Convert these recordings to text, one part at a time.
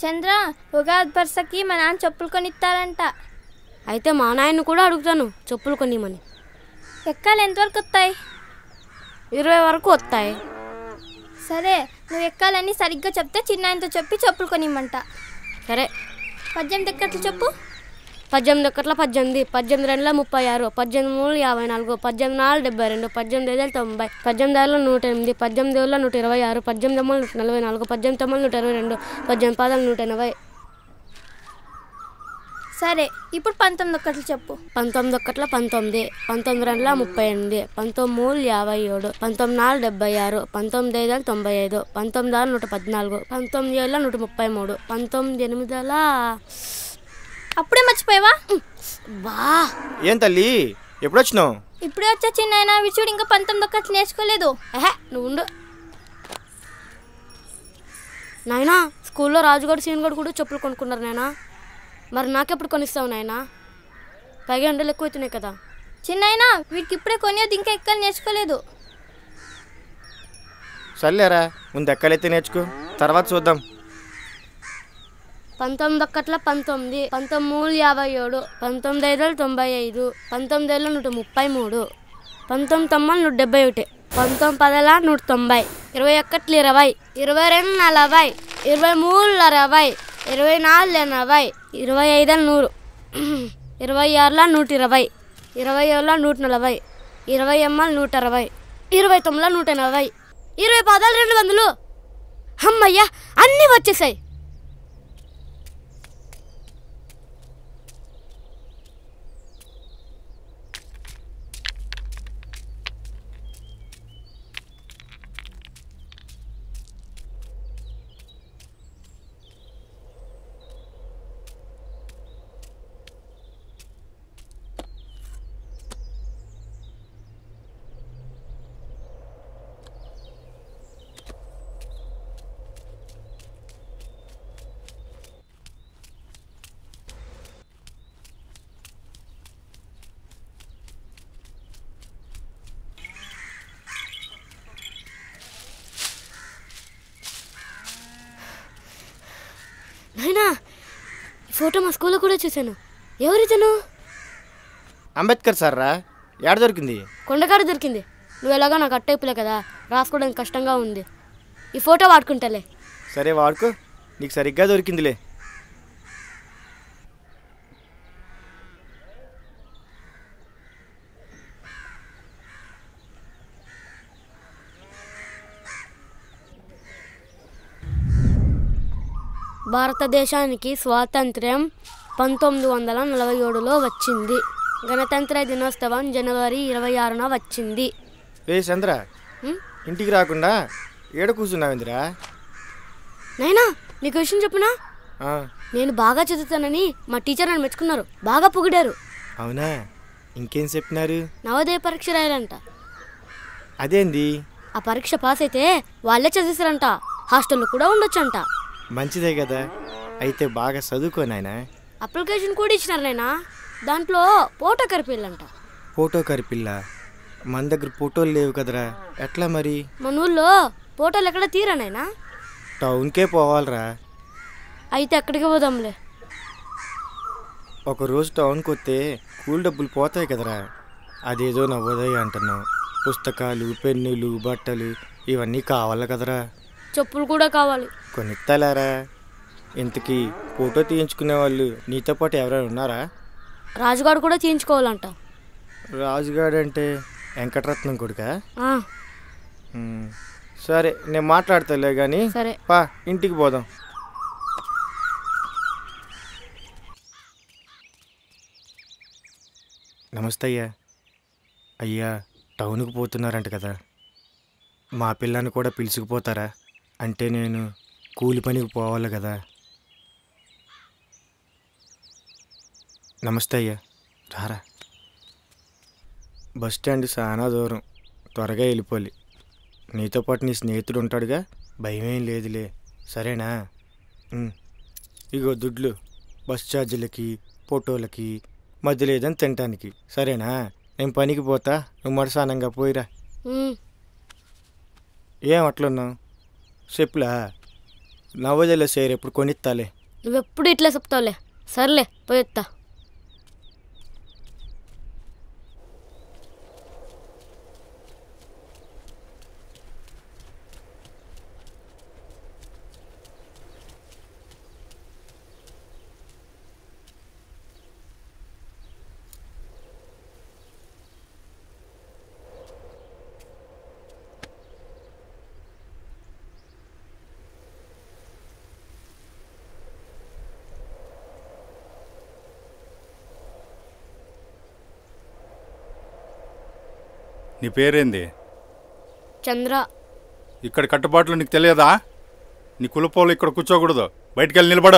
చంద్ర ఉగాది పర్సకి మా నాన్న చెప్పులు కొనిస్తారంట అయితే మా నాయన్ని కూడా అడుగుతాను చెప్పులు కొనిమని ఎక్కాలు ఎంతవరకు వస్తాయి ఇరవై వరకు వస్తాయి సరే నువ్వు ఎక్కాలని సరిగ్గా చెప్తే చిన్నాయనతో చెప్పి చెప్పులు కొనిమ్మంట సరే పద్దెనిమిది ఎక్కట్లు చెప్పు పద్దెనిమిది ఒకట్ల పద్దెనిమిది పద్దెనిమిది రెండుల ముప్పై ఆరు పద్దెనిమిది మూడు యాభై నాలుగు పద్దెనిమిది నాలుగు డెబ్బై రెండు పద్దెనిమిది ఐదు తొంభై పద్దెనిమిది ఆరులో నూట ఎనిమిది పద్దెనిమిది ఏళ్ళ నూట ఇరవై ఆరు పద్దెనిమిది తొమ్మిది నూట నలభై నాలుగు పద్దెనిమిది తొమ్మిది నూట ఇరవై రెండు పద్దెనిమిది పదాలు నూట ఎనభై సరే ఇప్పుడు పంతొమ్మిది ఒక్కట్లు చెప్పు పంతొమ్మిది ఒకట్ల పంతొమ్మిది పంతొమ్మిది రెండుల ముప్పై ఎనిమిది పంతొమ్మిది మూడు యాభై ఏడు పంతొమ్మిది నాలుగు డెబ్బై ఆరు పంతొమ్మిది ఐదు తొంభై ఐదు పంతొమ్మిది ఆరు నూట పద్నాలుగు పంతొమ్మిది ఏళ్ళ నూట ముప్పై మూడు పంతొమ్మిది ఎనిమిదిల అప్పుడే మర్చిపోయావా బా ఏం తల్లి ఎప్పుడొచ్చినావు ఇప్పుడే వచ్చా చిన్నాయన విచుడు ఇంకా పంతొమ్మిది ఒక్కట్లు నేర్చుకోలేదు ఎహే నువ్వు ఉండు నాయనా స్కూల్లో రాజుగాడు సీనుగాడు కూడా చెప్పులు కొనుక్కున్నారు నాయనా మరి నాకెప్పుడు కొనిస్తావు నాయనా పైగా ఎండలు ఎక్కువ అవుతున్నాయి కదా చిన్నాయన వీడికి ఇప్పుడే కొనేది ఇంకా ఎక్కలు నేర్చుకోలేదు సర్లేరా ముందు ఎక్కలైతే నేర్చుకో తర్వాత చూద్దాం పంతొమ్మిది ఒక్కట్ల పంతొమ్మిది పంతొమ్మిది మూడు యాభై ఏడు పంతొమ్మిది ఐదు తొంభై ఐదు పంతొమ్మిది ఏళ్ళ నూట ముప్పై మూడు పంతొమ్మిది తొమ్మిది నూట డెబ్బై ఒకటి పంతొమ్మిది పదల నూట తొంభై ఇరవై ఒకట్లు ఇరవై ఇరవై రెండు నలభై ఇరవై మూడు అరవై ఇరవై నాలుగు ఎనభై ఇరవై ఐదు నూరు ఇరవై ఆరుల నూట ఇరవై ఇరవై ఏళ్ళ నూట నలభై ఇరవై ఎమ్మల నూట అరవై ఇరవై తొమ్మిదిల నూట ఎనభై ఇరవై పదాలు రెండు వందలు అమ్మయ్యా అన్నీ వచ్చేసాయి నాయనా ఈ ఫోటో మా స్కూల్లో కూడా చూశాను ఎవరితను అంబేద్కర్ సార్ రా ఏడ దొరికింది కొండకాడ దొరికింది నువ్వు ఎలాగో నాకు అట్టయిపులే కదా రాసుకోవడానికి కష్టంగా ఉంది ఈ ఫోటో వాడుకుంటాలే సరే వాడుకో నీకు సరిగ్గా దొరికిందిలే భారతదేశానికి స్వాతంత్ర్యం పంతొమ్మిది వందల నలభై ఏడులో వచ్చింది గణతంత్ర దినోత్సవం జనవరి ఇరవై ఆరున వచ్చింది రే చంద్ర ఉం? ఇంటికి రాకుండా ఏడ కూర్చున్నావేందిరా నైనా నీకు విషయం చెప్పునా ఆ, నేను బాగా చదువుతానని మా టీచర్ నన్ను మెచ్చుకున్నారు బాగా పొగిడారు అవునా ఇంకేం చెప్పినారు నవోదయ పరీక్ష రాయాలంట అదేంది ఆ పరీక్ష పాస్ అయితే వాళ్ళే చదివిస్తారంట హాస్టల్లో కూడా ఉండొచ్చంట మంచిదే కదా అయితే బాగా చదువుకో నాయనా అప్లికేషన్ కూడా ఇచ్చినారు నైనా దాంట్లో ఫోటో కరిపిల్లంట ఫోటో కరిపిల్ల మన దగ్గర ఫోటోలు లేవు కదరా ఎట్లా మరి మన ఊళ్ళో ఫోటోలు ఎక్కడ తీరా నైనా టౌన్కే పోవాలరా అయితే ఎక్కడికి పోదాంలే ఒక రోజు టౌన్కి వస్తే కూల్ డబ్బులు పోతాయి కదరా అదేదో నవ్వోదయ అంటున్నావు పుస్తకాలు పెన్నులు బట్టలు ఇవన్నీ కావాలి కదరా చెప్పులు కూడా కావాలి కొనిత్తలేరా ఇంతకీ ఫోటో తీయించుకునే వాళ్ళు నీతో పాటు ఎవరైనా ఉన్నారా రాజుగాడు కూడా తీయించుకోవాలంట రాజుగాడు అంటే వెంకటరత్నం కొడుకా ఆ, ఉమ్, సరే నేను మాట్లాడతాలే కానీ సరే పా ఇంటికి పోదాం నమస్తే అయ్యా అయ్యా టౌన్కి పోతున్నారంట కదా మా పిల్లని కూడా పిలుచుకుపోతారా అంటే నేను కూలి పనికి పోవాలి కదా నమస్తే అయ్యా రారా బస్ స్టాండ్ చాలా దూరం త్వరగా వెళ్ళిపోవాలి నీతో పాటు నీ స్నేహితుడు ఉంటాడుగా భయమేం లేదులే సరేనా ఉమ్. ఇగో దుడ్లు బస్ ఛార్జీలకి ఫోటోలకి మధ్యలో ఏదైనా తినటానికి సరేనా నేను పనికి పోతా నువ్వు మరసానంగా పోయిరా ఉమ్, ఏం అట్లున్నావు చెప్పులా నవోదయలో సేర్ ఎప్పుడు కొనిస్తాలే నువ్వెప్పుడు ఇట్లా చెప్తావులే సర్లే పోయొత్తా నీ పేరేంది చంద్ర ఇక్కడ కట్టుబాట్లు నీకు తెలియదా నీ కులపోలు ఇక్కడ కూర్చోకూడదు బయటికి వెళ్ళి నిలబడు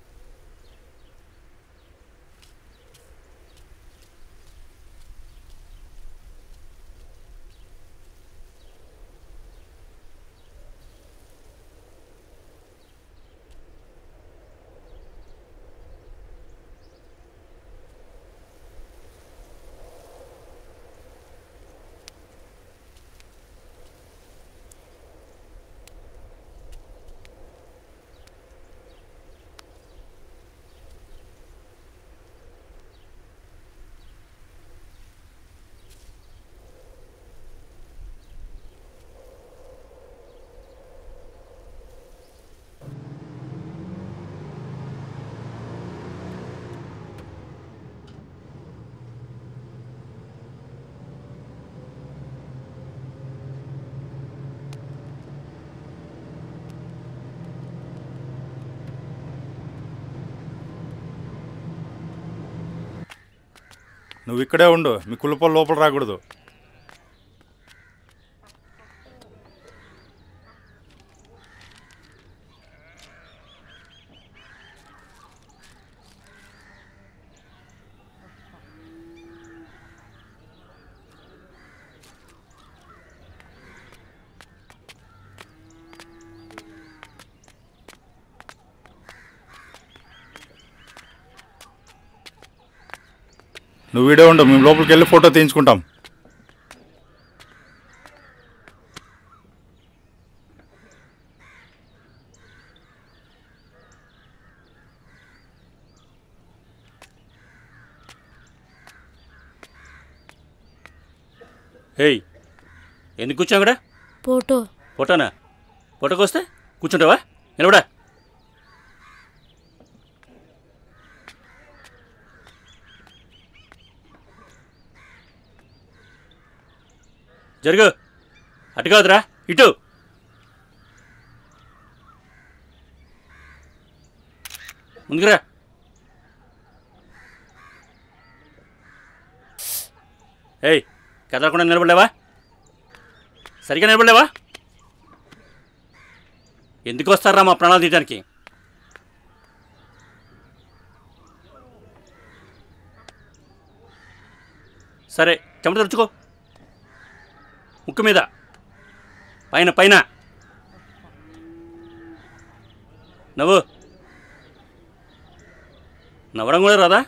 నువ్వు ఇక్కడే ఉండు మీ కులపోలు లోపల రాకూడదు నువ్వు వీడే ఉండు మేము లోపలికి వెళ్ళి ఫోటో తీయించుకుంటాం హేయ్ ఎందుకు కూర్చోవు ఇక్కడ ఫోటో ఫోటోనా ఫోటోకి వస్తే కూర్చుంటావా నిలబడా జరుగు అటు కాదురా ఇటు ముందుకురా ఏయ్ కదలకుండా నిలబడలేవా సరిగా నిలబడలేవా ఎందుకు వస్తారా మా ప్రాణాలు తీయడానికి సరే చెమట తెరుచుకో ముక్కు మీద పైన పైన నవ్వు నవ్వడం కూడా రాదా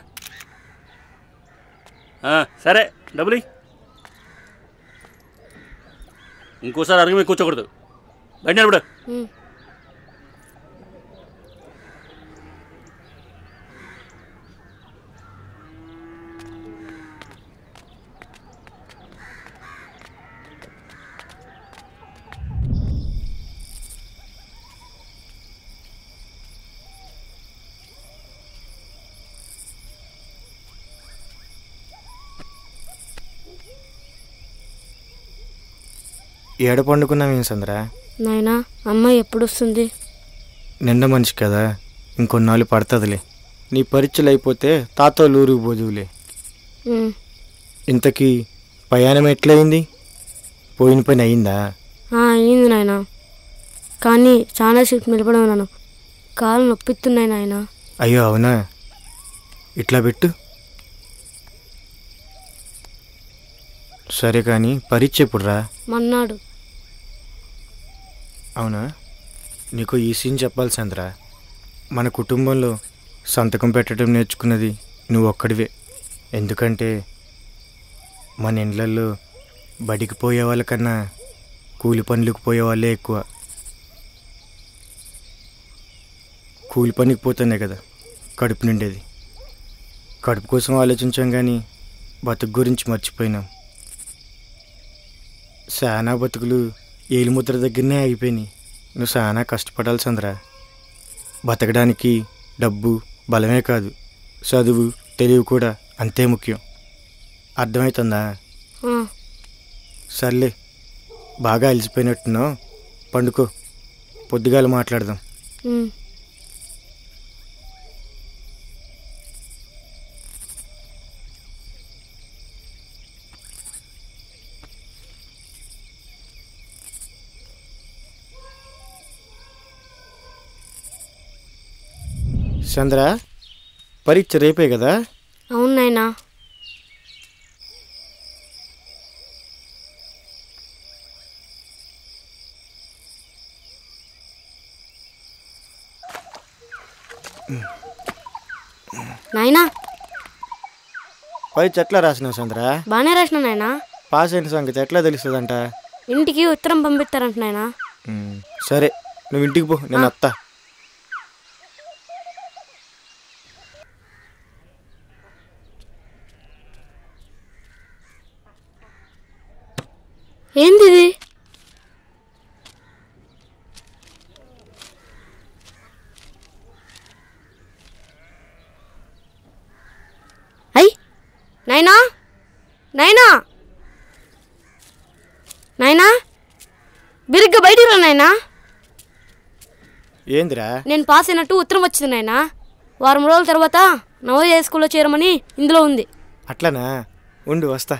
ఆ, సరే డబ్బులు ఇయ్యి. ఇంకోసారి అరుగు మీద కూర్చోకూడదు బయట నిలబడు ఉమ్. ఏడ పండుకున్నావేం సంద్రా నాయనా అమ్మ ఎప్పుడు వస్తుంది నిండ మనిషి కదా ఇంకొన్నాళ్ళు పడుతుందిలే నీ పరీక్షలు అయిపోతే తాతోళ్ళు ఊరికి పోదువులే ఉమ్. ఇంతకీ ప్రయాణం ఎట్లయింది పోయిన పని అయిందా ఆ, అయ్యింది నాయనా కానీ చాలా సేపు నిలబడి ఉన్నాను కాళ్ళు నొప్పిస్తున్నాయి నాయనా అయ్యో అవునా ఇట్లా పెట్టు సరే కానీ పరీక్ష ఎప్పుడు రా మన్నాడు అవునా నీకు ఈ సీన్ చెప్పాలి చంద్ర మన కుటుంబంలో సంతకం పెట్టడం నేర్చుకున్నది నువ్వు ఒక్కడివే ఎందుకంటే మన ఇండ్లల్లో బడికి పోయే వాళ్ళకన్నా కూలి పనులకు పోయే వాళ్ళే ఎక్కువ కూలి పనికి పోతేనే కదా కడుపు నిండేది కడుపు కోసం ఆలోచించాం కానీ బతుకు గురించి మర్చిపోయినాం చాలా బతుకులు ఏలిముద్ర దగ్గరనే ఆగిపోయినాయి నువ్వు చాలా కష్టపడాల్సిందిరా బతకడానికి డబ్బు బలమే కాదు చదువు తెలివి కూడా అంతే ముఖ్యం అర్థమవుతుందా ఆ, సర్లే బాగా అలసిపోయినట్టున్నావు పండుకో పొద్దుగాల మాట్లాడదాం ఉమ్. చంద్ర పరీక్ష రేపే కదా అవును నాయనా నాయనా పరీక్ష ఎట్లా రాసినావు చంద్ర బాగానే రాసిన నాయనా పాస్ అయిన సంగతి ఎట్లా తెలుస్తుందంట ఇంటికి ఉత్తరం పంపిస్తారంట నాయనా ఉమ్, సరే నువ్వు ఇంటికి పో నేను వస్తా ఏంది ఇది అయ్ నాయనా నాయనా నాయనా బిరిగ్గా బయటికి రా నాయనా ఏందిరా నేను పాస్ అయినట్టు ఉత్తరం వచ్చింది నాయనా వారం రోజుల తర్వాత నవోదయ స్కూల్లో చేరమని ఇందులో ఉంది అట్లనా ఉండు వస్తా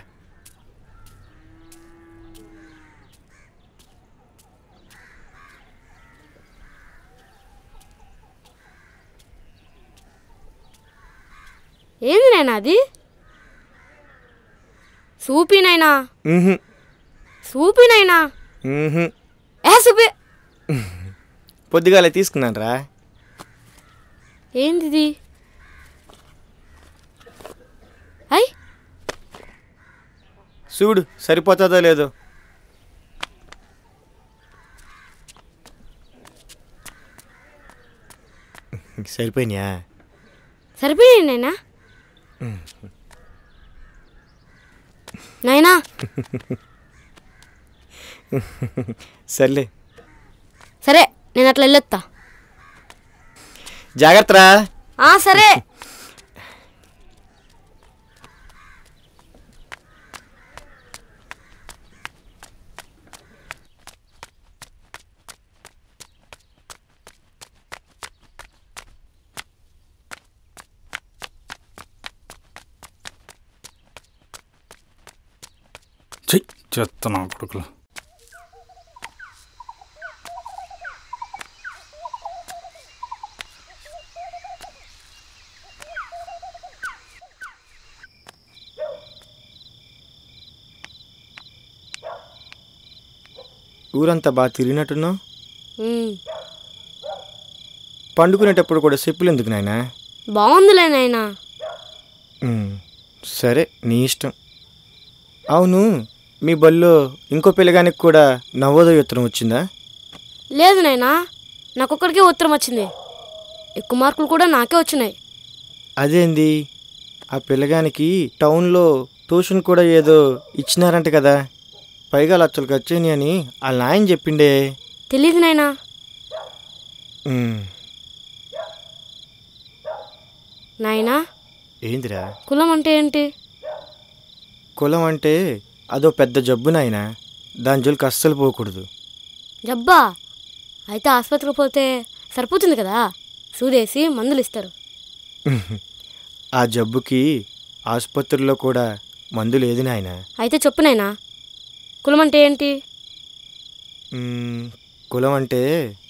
ఏంది నాయనా అది సూపీ నాయనా ఉహుం, సూపీ నాయనా ఉహుం. ఏ సూపీ పొద్దుగాల తీసుకున్నాను రా ఏంది ఇది అయ్ చూడు సరిపోతుందో లేదో సరిపోయినాయా సరిపోయాయి నాయనా నాయనా సర్లే సరే నేను అట్లా వెళ్ళొత్తా జాగ్రత్తరా ఆ సరే చెయ్యి చెత్తనా కొడుకులు ఊరంతా బాగా తిరిగినట్టున్నావు ఉమ్, పండుకునేటప్పుడు కూడా చెప్పులు ఎందుకు నాయనా బాగుందిలే నాయనా ఉమ్, సరే నీ ఇష్టం అవును మీ బల్లో ఇంకో పిల్లగానికి కూడా నవోదయ ఉత్తరం వచ్చిందా లేదు నాయనా నాకొక్కడికే ఉత్తరం వచ్చింది ఎక్కువ మార్కులు కూడా నాకే వచ్చినాయి అదేంది ఆ పిల్లగానికి టౌన్లో ట్యూషన్ కూడా ఏదో ఇచ్చినారంట కదా పైగా లక్షలు ఖర్చయినాయి అని వాళ్ళ నాయన చెప్పిండే తెలియదు నాయనా ఉమ్, నాయనా ఏందిరా కులం అంటే ఏంటి కులం అంటే అదో పెద్ద జబ్బు నాయన దాని జోలికి అస్సలు పోకూడదు జబ్బా అయితే ఆసుపత్రికి పోతే సరిపోతుంది కదా సూదేసి మందులు ఇస్తారు ఆ జబ్బుకి ఆసుపత్రిలో కూడా మందు లేదు నాయన అయితే చెప్పు నాయనా కులం అంటే ఏంటి మ్మ్, కులం అంటే